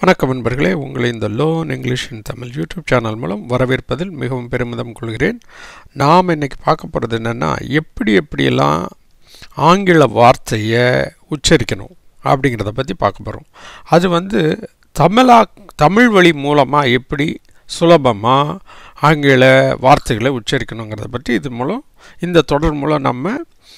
வணக்கம் நண்பர்களே உங்களை இந்த learn English in Tamil YouTube channel மூலம் வரவேற்பதில் மிகவும் பெருமிதம் கொள்கிறேன் நாம் இன்னைக்கு பார்க்க போகிறது என்னென்னா எப்படி எப்படியெல்லாம் ஆங்கில வார்த்தையை உச்சரிக்கணும் அப்படிங்கிறத பற்றி பார்க்க போகிறோம் அது வந்து தமிழா தமிழ் வழி மூலமாக எப்படி சுலபமாக ஆங்கில வார்த்தைகளை உச்சரிக்கணுங்கிறத பற்றி இது மூலம் இந்த தொடர் மூலம் நம்ம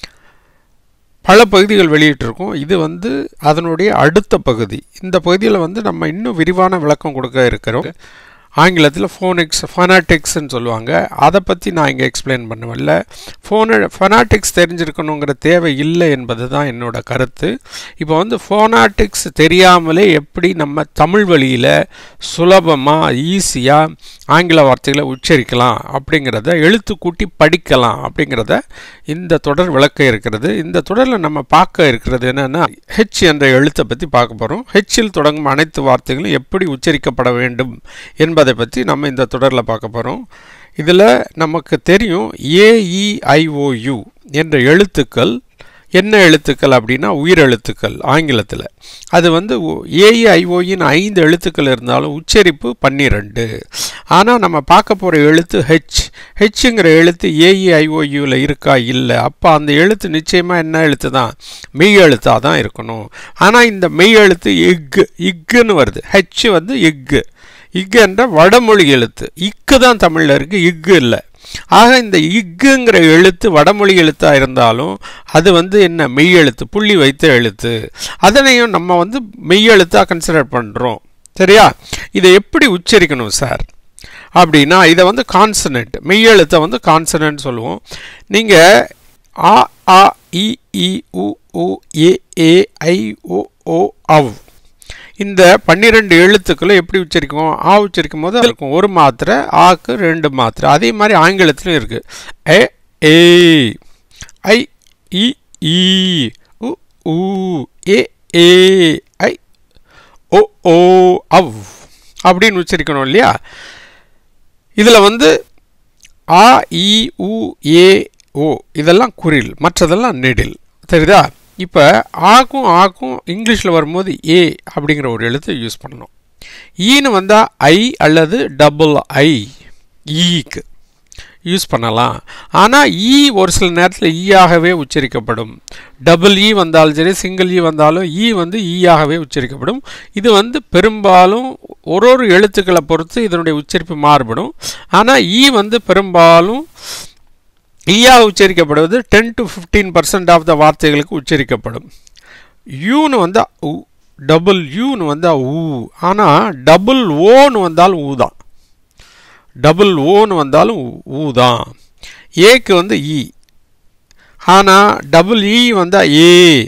பல பகுதிகள் வெளியிட்டிருக்கோம் இது வந்து அதனுடைய அடுத்த பகுதி இந்த பகுதியில் வந்து நம்ம இன்னும் விரிவான விளக்கம் கொடுக்க இருக்கிறோம் ஆங்கிலத்தில் ஃபோனிக்ஸ் ஃபனாட்டிக்ஸ்ன்னு சொல்லுவாங்க அதை பற்றி நான் இங்கே எக்ஸ்பிளைன் பண்ணுவேன்ல ஃபோன ஃபனாட்டிக்ஸ் தெரிஞ்சிருக்கணுங்கிற தேவை இல்லை என்பது தான் என்னோட கருத்து இப்போ வந்து ஃபோனாட்டிக்ஸ் தெரியாமலே எப்படி நம்ம தமிழ் வழியில் சுலபமாக ஈஸியாக ஆங்கில வார்த்தைகளை உச்சரிக்கலாம் அப்படிங்கிறத எழுத்து கூட்டி படிக்கலாம் அப்படிங்கிறத இந்த தொடர் விளக்க இருக்கிறது இந்த தொடரில் நம்ம பார்க்க இருக்கிறது என்னென்னா ஹெச் என்ற எழுத்தை பற்றி பார்க்க போகிறோம் ஹெச்சில் தொடங்கும் அனைத்து வார்த்தைகளும் எப்படி உச்சரிக்கப்பட வேண்டும் என்பதை பற்றி நம்ம இந்த தொடரில் பார்க்க போகிறோம் இதில் நமக்கு தெரியும் ஏஇஐஓயு என்ற எழுத்துக்கள் என்ன எழுத்துக்கள் அப்படின்னா உயிரெழுத்துக்கள் ஆங்கிலத்தில் அது வந்து ஏஇஐஓயின் ஐந்து எழுத்துக்கள் இருந்தாலும் உச்சரிப்பு பன்னிரெண்டு ஆனால் நம்ம பார்க்க போகிற எழுத்து ஹெச் ஹெச்சுங்கிற எழுத்து ஏஇஐஓயூவில் இருக்கா இல்லை அப்போ அந்த எழுத்து நிச்சயமாக என்ன எழுத்து தான் மெய் எழுத்தாக தான் இருக்கணும் ஆனால் இந்த மெய் எழுத்து எக்கு இக்குன்னு வருது ஹெச் வந்து எக்கு இக்கு என்ற வடமொழி எழுத்து இக்கு தான் தமிழில் இருக்குது இக்கு இல்லை ஆக இந்த இக்குங்கிற எழுத்து வடமொழி எழுத்தாக இருந்தாலும் அது வந்து என்ன மெய் எழுத்து புள்ளி வைத்த எழுத்து அதனையும் நம்ம வந்து மெய் எழுத்தாக கன்சிடர் பண்ணுறோம் சரியா இதை எப்படி உச்சரிக்கணும் சார் அப்படின்னா இதை வந்து கான்சனன்ட் மெய் எழுத்தை வந்து கான்சனன்ட் சொல்லுவோம் நீங்கள் ஆ ஆ இ இ உ உ ஏ ஏ ஐ ஓ ஓ அவ் இந்த பன்னிரெண்டு எழுத்துக்களும் எப்படி உச்சரிக்கும் ஆ உச்சரிக்கும் போது இருக்கும் ஒரு மாத்திரை ஆக்கு ரெண்டு மாத்திரை அதே மாதிரி ஆங்கிலத்திலும் இருக்குது ஏ ஏ ஐ இ ஈ உ ஊ ஏ ஏ ஐ ஓ ஓ அவ் அப்படின்னு உச்சரிக்கணும் இல்லையா இதில் வந்து ஆ இ உ ஏ ஓ இதெல்லாம் குரில் மற்றதெல்லாம் நெடில் தெரியுதா இப்போ ஆக்கும் ஆக்கும் இங்கிலீஷில் வரும்போது ஏ அப்படிங்கிற ஒரு எழுத்தை யூஸ் பண்ணணும் ஈன்னு வந்தால் ஐ அல்லது டபுள் ஐ ஈக்கு யூஸ் பண்ணலாம் ஆனால் ஈ ஒரு சில நேரத்தில் ஈயாகவே உச்சரிக்கப்படும் டபுள் இ வந்தாலும் சரி சிங்கிள் இ வந்தாலும் ஈ வந்து ஈயாகவே உச்சரிக்கப்படும் இது வந்து பெரும்பாலும் ஒரு ஒரு எழுத்துக்களை பொறுத்து இதனுடைய உச்சரிப்பு மாறுபடும் ஆனால் ஈ வந்து பெரும்பாலும் ஈயா உச்சரிக்கப்படுவது ten to fifteen percent of the வார்த்தைகளுக்கு உச்சரிக்கப்படும் யூன்னு வந்தால் உ டபுள் யூன்னு வந்தால் ஊ ஆனால் டபுள் ஓன்னு வந்தாலும் ஊ தான் டபுள் ஓன்னு வந்தாலும் ஊ தான் ஏக்கு வந்து இ ஆனால் டபுள் இ வந்தால் ஏ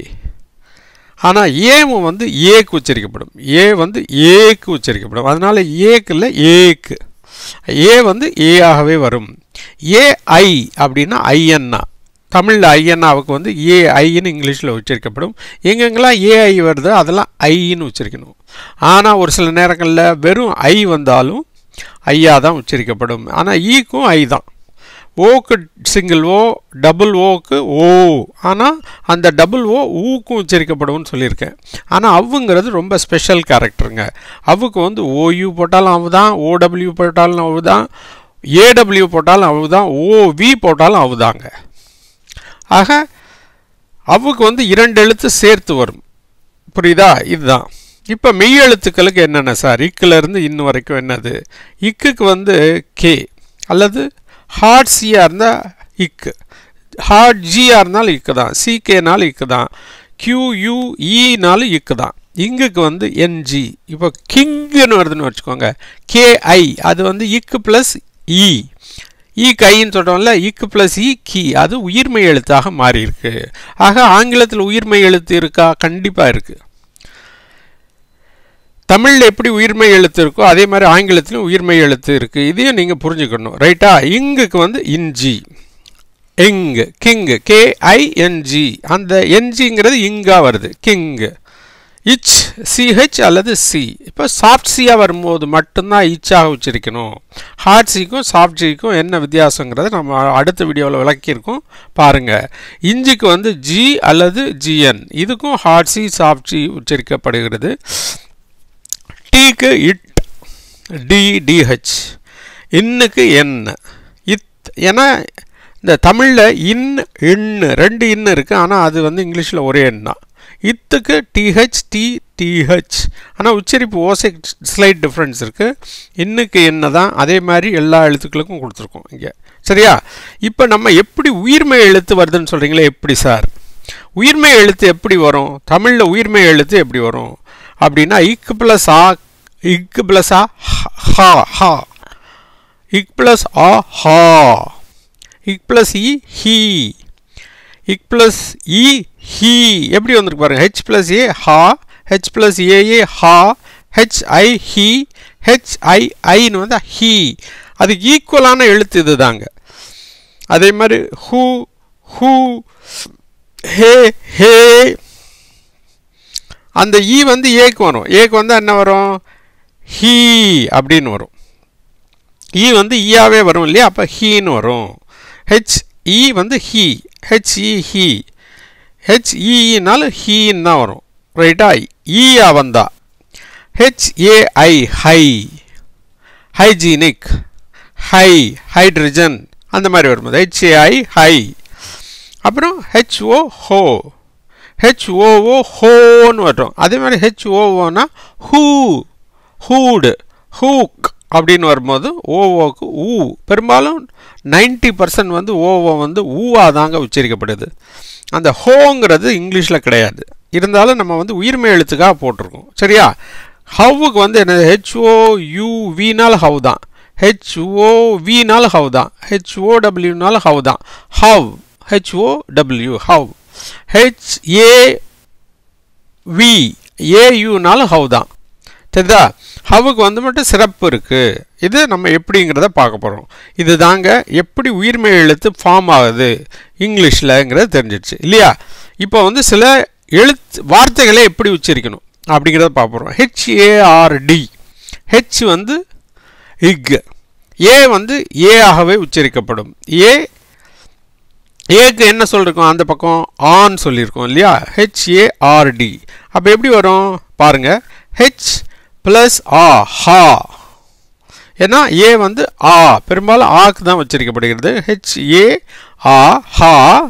ஆனால் ஏவும் வந்து ஏக்கு உச்சரிக்கப்படும் ஏ வந்து ஏக்கு உச்சரிக்கப்படும் அதனால் ஏக்கு இல்லை ஏக்கு ஏ வந்து ஏஆகவே வரும் ஏஐ அப்படின்னா ஐஎன்ஆ தமிழில் ஐஎன்ஆவுக்கு வந்து ஏஐன்னு இங்கிலீஷில் உச்சரிக்கப்படும் எங்கெங்கெல்லாம் ஏஐ வருதோ அதெல்லாம் ஐன்னு உச்சரிக்கணும் ஆனால் ஒரு சில நேரங்களில் வெறும் ஐ வந்தாலும் ஐயா தான் உச்சரிக்கப்படும் ஆனால் ஈக்கும் ஐ தான் ஓக்கு சிங்கிள் ஓ டபுள் ஓக்கு ஓ ஆனால் அந்த டபுள் ஓ ஊக்கும் உச்சரிக்கப்படும்னு சொல்லியிருக்கேன் ஆனால் அவ்வுங்கிறது ரொம்ப ஸ்பெஷல் கேரக்டருங்க அவுக்கு வந்து ஓயூ போட்டாலும் அவு தான் ஓடபிள்யூ போட்டாலும் அவு தான் ஏடபிள்யூ போட்டாலும் அவு தான் ஓவி போட்டாலும் அவு தாங்க ஆக அவுக்கு வந்து இரண்டு எழுத்து சேர்த்து வரும் புரியுதா இதுதான் இப்போ மெய் எழுத்துக்களுக்கு என்னென்ன சார் இக்கிலேருந்து இன்னும் வரைக்கும் என்னது இக்குக்கு வந்து கே அல்லது ஹார்ட் சியாக இருந்தால் இக்கு ஹார்ட் ஜியாக இருந்தாலும் இக்கு தான் சிகேனாலும் இக்கு தான் கியூயூஇனாலும் இக்கு தான் இங்குக்கு வந்து என்ஜி இப்போ கிங்குன்னு வருதுன்னு வச்சுக்கோங்க கேஐ அது வந்து இக்கு ப்ளஸ் இ இ கைன்னு சொல்கிறோம்ல இக்கு ப்ளஸ் இ கி அது உயிர்மை எழுத்தாக மாறி இருக்கு ஆக ஆங்கிலத்தில் உயிர்மை எழுத்து இருக்கா கண்டிப்பாக இருக்குது தமிழில் எப்படி உயிர்மை எழுத்து இருக்கோ அதே மாதிரி ஆங்கிலத்திலும் உயிர்மை எழுத்து இருக்குது இதையும் நீங்கள் புரிஞ்சுக்கணும் ரைட்டா இங்குக்கு வந்து இன்ஜி எங்கு கிங்கு கேஐஎன்ஜி அந்த என்ஜிங்கிறது இங்கா வருது கிங்கு இச் சிஹெச் அல்லது சி இப்போ சாஃப்ட் சியாக வரும்போது மட்டும்தான் இச்சாக உச்சரிக்கணும் ஹார்ட் சிக்கும் சாஃப்ட் சிக்கும் என்ன வித்தியாசங்கிறத நம்ம அடுத்த வீடியோவில் விளக்கியிருக்கோம் பாருங்கள் இஞ்சிக்கு வந்து ஜி அல்லது ஜிஎன் இதுக்கும் ஹார்ட் சி சாஃப்ட் சி உச்சரிக்கப்படுகிறது டீ இக்கு இட் டி டிஹெச் இன்னுக்கு என்ன இத் ஏன்னா இந்த தமிழில் இன் இன்னு ரெண்டு இன்னு இருக்குது ஆனால் அது வந்து இங்கிலீஷில் ஒரே எண் தான் இத்துக்கு டிஹெச் டி டிஹெச் ஆனால் உச்சரிப்பு ஓசை ஸ்லைட் டிஃப்ரென்ஸ் இருக்குது இன்னுக்கு என்ன தான் அதே மாதிரி எல்லா எழுத்துக்களுக்கும் கொடுத்துருக்கோம் இங்கே சரியா இப்போ நம்ம எப்படி உயிர்மை எழுத்து வருதுன்னு சொல்கிறீங்களே எப்படி சார் உயிர்மை எழுத்து எப்படி வரும் தமிழில் உயிர்மை எழுத்து எப்படி வரும் அப்படின்னா இக் ப்ளஸ் ஆ இக் ப்ளஸ் ஆ ஹா ஹா இக் ப்ளஸ் ஆ ஹா இக் ப்ளஸ் இ ஹீ இக் ப்ளஸ் இ ஹீ எப்படி வந்திருக்கு பாருங்க ஹெச் ப்ளஸ் ஏ ஹா ஹெச் ப்ளஸ் ஏஏ ஹா ஹெச் ஐ ஹீ ஹெச் ஐ ஐன்னு வந்து ஹீ அதுக்கு ஈக்குவலான எழுத்து இது தாங்க அதே மாதிரி ஹூ ஹூ ஹே ஹே அந்த ஈ வந்து ஏக்கு வரும் ஏக்கு வந்து என்ன வரும் ஹீ அப்படின்னு வரும் ஈ வந்து ஈயாவே வரும் இல்லையா அப்போ ஹீன்னு வரும் ஹெச் இ வந்து ஹீ ஹெச்இ ஹீ ஹெச்இனால ஹீன்னு தான் வரும் ரைட்டா ஈயா வந்தா HAI high hygienic high hydrogen அந்த மாதிரி வரும்போது ஹெச்ஏஐ ஹை அப்புறம் ஹெச்ஓ ஹோ ஹெச்ஓஓ ஹோன்னு வரும் அதே மாதிரி ஹெச்ஓஓனா ஹூ ஹூடு ஹூக் அப்படின்னு வரும்போது ஓஓக்கு ஊ பெரும்பாலும் நைன்டி பர்சன்ட் வந்து ஓஓ வந்து ஊவா தாங்க உச்சரிக்கப்படுது அந்த ஹோங்கிறது இங்கிலீஷில் கிடையாது இருந்தாலும் நம்ம வந்து உயிர்மை எழுத்துக்காக போட்டிருக்கோம் சரியா ஹவ்வுக்கு வந்து என்ன ஹெச்ஓ யூ வினால் ஹவ் தான் ஹெச்ஓ வினால் ஹவ் தான் ஹெச்ஓ டபிள்யூனால ஹவ் தான் how HO W how HA V ஏயுனால ஹவ் தான் சரிதா ஹவுக்கு வந்து மட்டும் சிறப்பு இருக்குது இது நம்ம எப்படிங்கிறத பார்க்க போகிறோம் இது தாங்க எப்படி உயிர்மை எழுத்து ஃபார்ம் ஆகுது இங்கிலீஷில்ங்கிறது தெரிஞ்சிடுச்சு இல்லையா இப்போ வந்து சில எழுத்து வார்த்தைகளை எப்படி உச்சரிக்கணும் அப்படிங்கிறத பார்க்க போகிறோம் ஹெச்ஏஆர்டி ஹெச் வந்து இக் ஏ வந்து ஏ ஆகவே உச்சரிக்கப்படும் ஏ ஏக்கு என்ன சொல்லிருக்கோம் அந்த பக்கம் ஆன் சொல்லியிருக்கோம் இல்லையா ஹெச்ஏஆர்டி அப்போ எப்படி வரும் பாருங்கள் ஹெச் ப்ளஸ் ஆ ஹா ஏன்னா ஏ வந்து ஆ பெரும்பாலும் ஆக்கு தான் உச்சரிக்கப்படுகிறது ஹெச்ஏ ஆ ஹா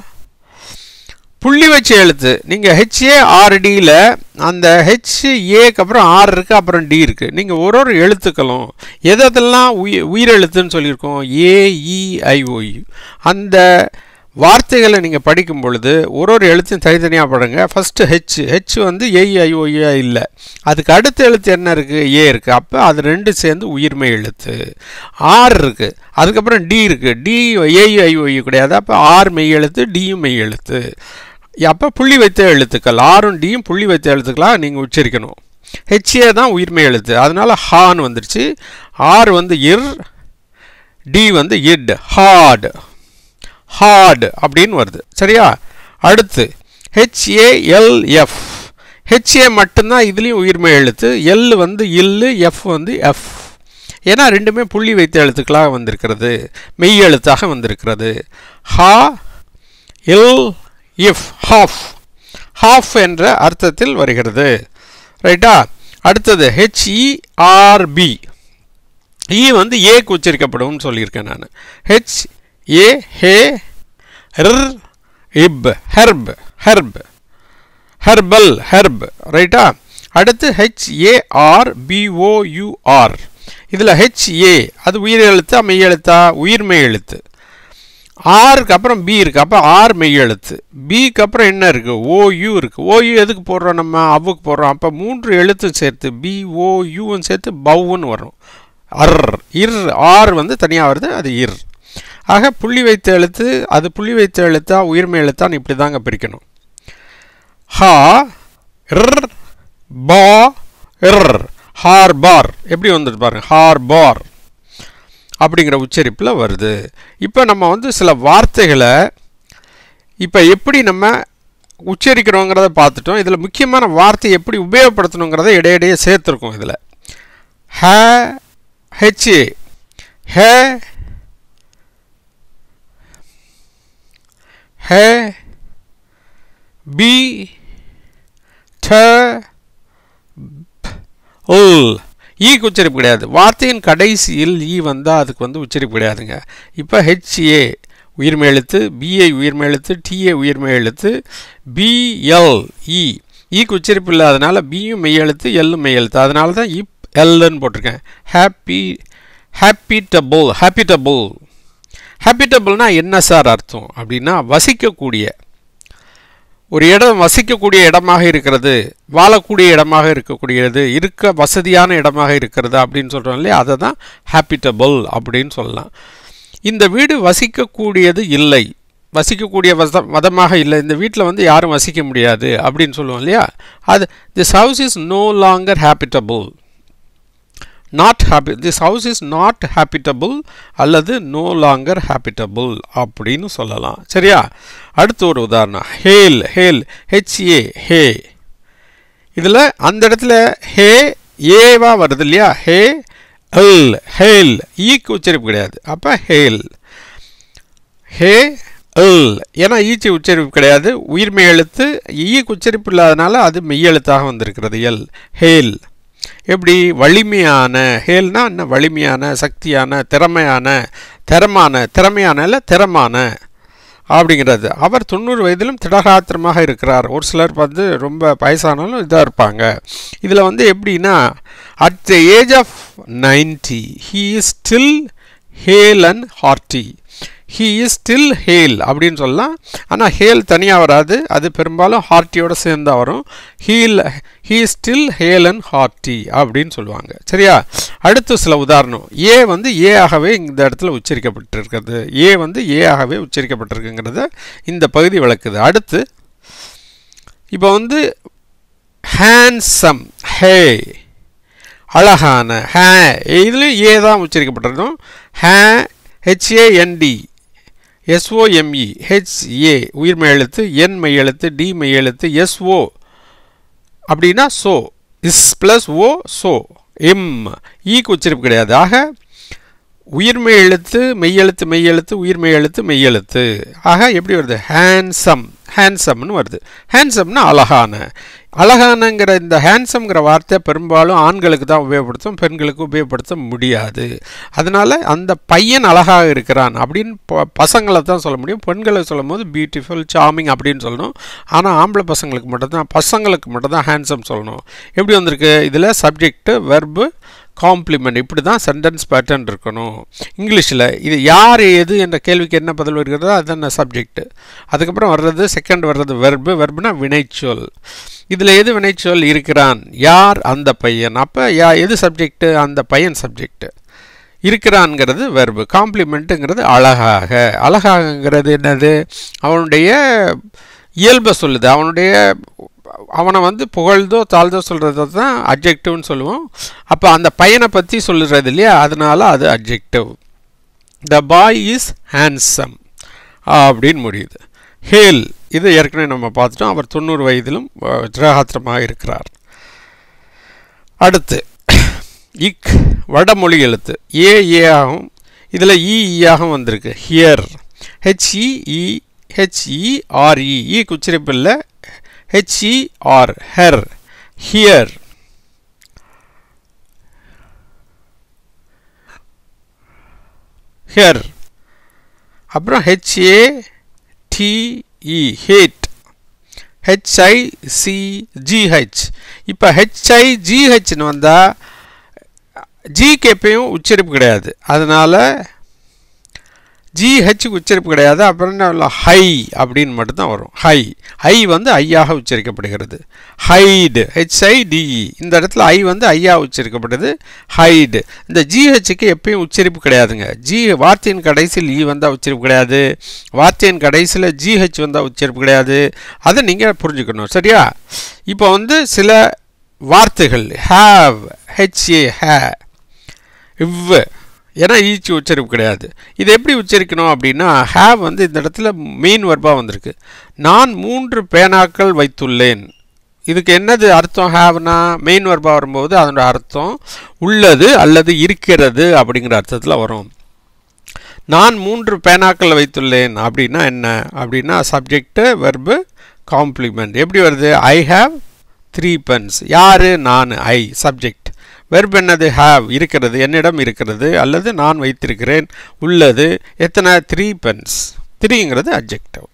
புள்ளி வச்ச எழுத்து நீங்கள் ஹெச்ஏ ஆர்டியில் அந்த ஹெச் ஏக்கு அப்புறம் ஆர் இருக்குது அப்புறம் டி இருக்குது நீங்கள் ஒரு ஒரு எழுத்துக்களும் எதெல்லாம் உயிர் உயிரெழுத்துன்னு சொல்லியிருக்கோம் ஏஇஐஓயு அந்த வார்த்தைகளை நீங்கள் படிக்கும் பொழுது ஒரு ஒரு எழுத்தையும் தனித்தனியாக படுங்க ஃபஸ்ட்டு ஹெச் ஹெச் வந்து ஏஇஐஓஏ இல்லை அதுக்கு அடுத்த எழுத்து என்ன இருக்குது ஏ இருக்குது அப்போ அது ரெண்டு சேர்ந்து உயிர்மை எழுத்து ஆர் இருக்குது அதுக்கப்புறம் டி இருக்குது டி ஏஇஐஓஇ கிடையாது அப்போ ஆர் மெய் எழுத்து டியும் மெய் எழுத்து அப்போ புள்ளி வைத்த எழுத்துக்கள் ஆரும் டியும் புள்ளி வைத்த எழுத்துக்களாக நீங்கள் உச்சரிக்கணும் ஹெச்ஏ தான் உயிர்மை எழுத்து அதனால் ஹான்னு வந்துருச்சு ஆர் வந்து இர் டி வந்து இட் ஹார்டு ஹார்டு அப்படின்னு வருது சரியா அடுத்து ஹெச்ஏஎல்எஃப் ஹெச்ஏ மட்டும்தான் இதுலேயும் உயிர்மை எழுத்து எல் வந்து இல்லு எஃப் வந்து எஃப் ஏன்னா ரெண்டுமே புள்ளி வைத்த எழுத்துக்களாக வந்திருக்கிறது மெய் எழுத்தாக வந்திருக்கிறது ஹா இல் இஃப் ஹாஃப் ஹாஃப் என்ற அர்த்தத்தில் வருகிறது ரைட்டா அடுத்தது ஹெச்இஆர்பி இ வந்து ஏக்கு உச்சரிக்கப்படும் சொல்லியிருக்கேன் நான் ஹெச் ஏ ஹே ர் இப் ஹெர்ப் ஹெர்ப் ஹெர்பல் ஹெர்ப் ரைட்டா அடுத்து ஹெச்ஏஆர் பிஓயூஆர் இதில் ஹெச்ஏ அது உயிர் எழுத்தா மெய் எழுத்தா உயிர்மெய் எழுத்து ஆருக்கு அப்புறம் பி இருக்குது அப்போ ஆர் மெய் எழுத்து பிக்கு அப்புறம் என்ன இருக்குது ஓயு இருக்குது ஓயு எதுக்கு போடுறோம் நம்ம அவ்வுக்கு போடுறோம் அப்போ மூன்று எழுத்தும் சேர்த்து பி ஓயுவும் சேர்த்து பவுன்னு வரும் அர் இர் ஆர் வந்து தனியாக வருது அது இர் ஆக புள்ளி வைத்த எழுத்து அது புள்ளி வைத்த எழுத்தா உயிர்மை எழுத்தான்னு இப்படி தாங்க பிரிக்கணும் ஹா இர் பா இர் ஹார் பார் எப்படி வந்துட்டு பாருங்க ஹார் பார் அப்படிங்கிற உச்சரிப்பில் வருது இப்போ நம்ம வந்து சில வார்த்தைகளை இப்போ எப்படி நம்ம உச்சரிக்கிறோங்கிறத பார்த்துட்டோம் இதில் முக்கியமான வார்த்தை எப்படி உபயோகப்படுத்தணுங்கிறத இடையிடையே சேர்த்துருக்கோம் இதில் ஹ ஹெச்ஏ ஹே है बी ठ उल ஈக்கு உச்சரிப்பு கிடையாது வார்த்தையின் கடைசியில் ஈ வந்தால் அதுக்கு வந்து உச்சரிப்பு கிடையாதுங்க இப்போ ஹெச்ஏ உயிர்மை எழுத்து பிஏ உயிர்மை எழுத்து டிஏ உயிர்மை எழுத்து பிஎல் இ ஈக்கு உச்சரிப்பு இல்லாதனால பியும் மெய் எழுத்து எல்லும் மெய் எழுத்து அதனால தான் இப் எல்லுன்னு போட்டிருக்கேன் ஹாப்பி ஹாப்பிட்டபுள் ஹாப்பிட்டபுள் ஹாப்பிட்டபுள்னா என்ன சார் அர்த்தம் அப்படின்னா வசிக்கக்கூடிய ஒரு இடம் வசிக்கக்கூடிய இடமாக இருக்கிறது வாழக்கூடிய இடமாக இருக்கக்கூடியது இருக்க வசதியான இடமாக இருக்கிறது அப்படின்னு சொல்கிறோம் இல்லையா அதை தான் ஹாப்பிட்டபுள் அப்படின்னு சொல்லலாம் இந்த வீடு வசிக்கக்கூடியது இல்லை வசிக்கக்கூடிய வச மதமாக இல்லை இந்த வீட்டில் வந்து யாரும் வசிக்க முடியாது அப்படின்னு சொல்லுவோம் இல்லையா அது this house is no longer habitable not happy this house is not habitable அல்லது நோ லாங்கர் ஹாப்பிட்டபுள் அப்படின்னு சொல்லலாம் சரியா அடுத்து ஒரு உதாரணம் ஹேல் ஹேல் ஹெச்ஏ ஹே இதில் அந்த இடத்துல ஹே ஏவா வருது இல்லையா ஹே எல் ஹேல் ஈக்கு உச்சரிப்பு கிடையாது அப்போ ஹேல் ஹே எல் ஏன்னா ஈச்சி உச்சரிப்பு கிடையாது உயிர்மை எழுத்து ஈக்கு உச்சரிப்பு இல்லாதனால அது மெய்யெழுத்தாக வந்திருக்கிறது எல் ஹேல் எப்படி வலிமையான ஹேல்னா என்ன வலிமையான சக்தியான திறமையான திறமான திறமையான இல்லை திறமான அப்படிங்கிறது அவர் தொண்ணூறு வயதிலும் திடகாத்திரமாக இருக்கிறார் ஒரு சிலர் வந்து ரொம்ப வயசானாலும் இதாக இருப்பாங்க இதில் வந்து எப்படின்னா at the age of ninety he is still hale and hearty he is still hale அப்படின்னு சொல்லலாம் ஆனால் ஹேல் தனியாக வராது அது பெரும்பாலும் ஹார்ட்டியோடு சேர்ந்தா வரும் heel he still hale and hearty அப்படின்னு சொல்லுவாங்க சரியா அடுத்து சில உதாரணம் ஏ வந்து ஏ ஆகவே இந்த இடத்துல உச்சரிக்கப்பட்டிருக்கிறது ஏ வந்து ஏ ஆகவே உச்சரிக்கப்பட்டிருக்குங்கிறத இந்த பகுதி விளக்குது அடுத்து இப்போ வந்து ஹேண்ட்ஸம் ஹே அழகான ஹே இதுலேயும் ஏ தான் உச்சரிக்கப்பட்டிருக்கோம் ஹே ஹெச்ஏஎன்டி எஸ்ஓஎம்இ ஹெச்ஏ உயிர்மை எழுத்து என் மெய் எழுத்து டி மெய் எழுத்து எஸ்ஓ அப்படின்னா so S plus O so M ஈக்கு உச்சரிப்பு கிடையாது ஆக உயிர்மை எழுத்து மெய்யெழுத்து மெய்யெழுத்து உயிர்மை எழுத்து மெய்யெழுத்து ஆக எப்படி வருது ஹேண்ட்ஸம் ஹேண்ட்ஸம்னு வருது ஹேண்ட்ஸம்னா அழகான அழகானங்கிற இந்த ஹேண்ட்ஸம்ங்கிற வார்த்தை பெரும்பாலும் ஆண்களுக்கு தான் உபயோகப்படுத்தும் பெண்களுக்கு உபயோகப்படுத்த முடியாது அதனால் அந்த பையன் அழகாக இருக்கிறான் அப்படின்னு ப பசங்களை தான் சொல்ல முடியும் பெண்களை சொல்லும் போது பியூட்டிஃபுல் சாமிங் அப்படின்னு சொல்லணும் ஆனால் ஆம்பளை பசங்களுக்கு மட்டும்தான் பசங்களுக்கு மட்டும்தான் ஹேண்ட்ஸம் சொல்லணும் எப்படி வந்திருக்கு இதில் சப்ஜெக்ட்டு வெர்பு காம்ப்ளிமெண்ட் இப்படி தான் சென்டென்ஸ் பேட்டர்ன் இருக்கணும் இங்கிலீஷில் இது யார் எது என்ற கேள்விக்கு என்ன பதில் வருகிறதோ அதுதான் சப்ஜெக்ட் அதுக்கப்புறம் வர்றது செகண்ட் வர்றது வெர்பு வெர்புனா வினைச்சொல் இதில் எது வினைச்சொல் இருக்கிறான் யார் அந்த பையன் அப்போ யா எது சப்ஜெக்ட்டு அந்த பையன் சப்ஜெக்ட்டு இருக்கிறான்ங்கிறது வெர்பு காம்ப்ளிமெண்ட்டுங்கிறது அழகாக அழகாகங்கிறது என்னது அவனுடைய இயல்பை சொல்லுது அவனுடைய அவனை வந்து புகழ்தோ தாழ்தோ சொல்கிறது தான் அப்ஜெக்டிவ்னு சொல்லுவோம் அப்போ அந்த பையனை பற்றி சொல்லுறது இல்லையா அதனால அது objective the boy is handsome அப்படின்னு முடியுது ஹேல் இது ஏற்கனவே நம்ம பார்த்துட்டோம் அவர் தொண்ணூறு வயதிலும் திரகாத்திரமாக இருக்கிறார் அடுத்து இக் வடமொழி எழுத்து ஏ ஏ ஆகும் இதில் இ ஈயாகவும் வந்திருக்கு ஹியர் ஹெச்இஇ ஹெச்இஆர்இ இ குச்சிரிப்பில் ஹெச்இஆர் ஹெர் ஹியர் ஹியர் அப்புறம் ஹெச்ஏ டிஇ ஹேட் ஹெச்ஐசிஜிஹெச் இப்போ ஹெச்ஐஜிஹெச்னு வந்தால் ஜிக்கு எப்பயும் உச்சரிப்பு கிடையாது அதனால் ஜிஹெச்சுக்கு உச்சரிப்பு கிடையாது அப்புறம் என்ன ஹை அப்படின்னு மட்டும்தான் வரும் ஹை ஐ வந்து ஐயாக உச்சரிக்கப்படுகிறது ஹைடு ஹெச்ஐடிஇ இந்த இடத்துல ஐ வந்து ஐயா உச்சரிக்கப்படுது ஹைடு இந்த ஜிஹெச்சுக்கு எப்பயும் உச்சரிப்பு கிடையாதுங்க ஜி வார்த்தையின் கடைசியில் இ வந்தால் உச்சரிப்பு கிடையாது வார்த்தையின் கடைசியில் ஜிஹெச் வந்தால் உச்சரிப்பு கிடையாது அதை நீங்கள் புரிஞ்சுக்கணும் சரியா இப்போ வந்து சில வார்த்தைகள் ஹாவ் ஹெச்ஏ ஹே இவ் ஏன்னா ஈச்சி உச்சரிப்பு கிடையாது இதை எப்படி உச்சரிக்கணும் அப்படின்னா ஹேவ் வந்து இந்த இடத்துல மெயின் வர்பாக வந்திருக்கு நான் மூன்று பேனாக்கள் வைத்துள்ளேன் இதுக்கு என்னது அர்த்தம் ஹேவ்னா மெயின் வர்பாக வரும்போது அதனோட அர்த்தம் உள்ளது அல்லது இருக்கிறது அப்படிங்கிற அர்த்தத்தில் வரும் நான் மூன்று பேனாக்கள் வைத்துள்ளேன் அப்படின்னா என்ன அப்படின்னா சப்ஜெக்டு வெர்பு காம்ப்ளிமெண்ட் எப்படி வருது ஐ ஹாவ் த்ரீ பென்ஸ் யார் நான் ஐ சப்ஜெக்ட் வெர்ப் என்னது ஹாவ் இருக்கிறது என்னிடம் இருக்கிறது அல்லது நான் வைத்திருக்கிறேன் உள்ளது எத்தனை த்ரீ பென்ஸ் த்ரீங்கிறது அப்ஜெக்டிவ்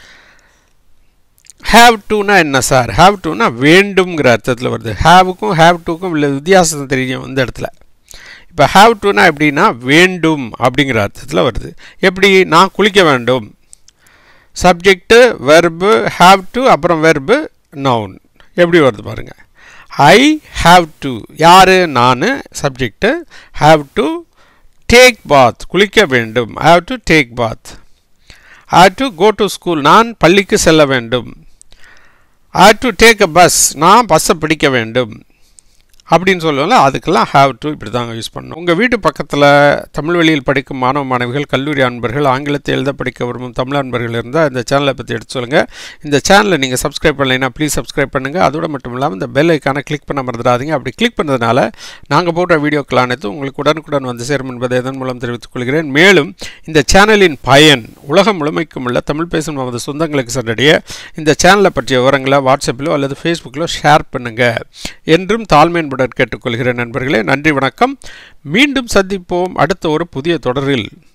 ஹாவ் டுனா என்ன சார் ஹாவ் டுனா வேண்டும்ங்கிற அர்த்தத்தில் வருது ஹாவுக்கும் ஹாவ் டுக்கும் உள்ள வித்தியாசம் தெரியும் இந்த இடத்துல இப்போ ஹாவ் டுனா எப்படின்னா வேண்டும் அப்படிங்கிற அர்த்தத்தில் வருது எப்படி நான் குளிக்க வேண்டும் சப்ஜெக்டு வெர்பு ஹாவ் டு அப்புறம் வெர்பு நவுன் எப்படி வருது பாருங்கள் ஐ ஹாவ் டு யார் நான் subject have to take bath குளிக்க வேண்டும் have to take bath have to go to school நான் பள்ளிக்கு செல்ல வேண்டும் have to take a bus நான் பஸ்ஸை பிடிக்க வேண்டும் அப்படின்னு சொல்லுவோம்ல அதுக்கெல்லாம் ஹாவ் டு இப்படி தாங்க யூஸ் பண்ணணும் உங்கள் வீட்டு பக்கத்தில் தமிழ் வழியில் படிக்கும் மாணவ மாணவிகள் கல்லூரி அன்பர்கள் ஆங்கிலத்தை எழுத படிக்க விரும்பும் தமிழ் அன்பர்கள் இருந்தால் இந்த சேனலை பற்றி எடுத்து சொல்லுங்கள் இந்த சேனலை நீங்கள் சப்ஸ்கிரைப் பண்ணலைன்னா ப்ளீஸ் சப்ஸ்கிரைப் பண்ணுங்கள் அதோடு மட்டும் இல்லாமல் இந்த பெல் ஐக்கானை கிளிக் பண்ண மறந்துடாதீங்க அப்படி கிளிக் பண்ணுறதுனால நாங்கள் போடுற வீடியோக்கள் அனைத்தும் உங்களுக்கு உடனுக்குடன் வந்து சேரும் என்பதை இதன் மூலம் தெரிவித்துக் கொள்கிறேன் மேலும் இந்த சேனலின் பயன் உலகம் முழுமைக்கும் உள்ள தமிழ் பேசும் நமது சொந்தங்களுக்கு சென்றடைய இந்த சேனலை பற்றிய விவரங்களை வாட்ஸ்அப்பிலோ அல்லது ஃபேஸ்புக்கிலோ ஷேர் பண்ணுங்கள் என்றும் தாழ்மையின் அன்புடன் கேட்டுக்கொள்கிறேன் நண்பர்களே நன்றி வணக்கம் மீண்டும் சந்திப்போம் அடுத்த ஒரு புதிய தொடரில்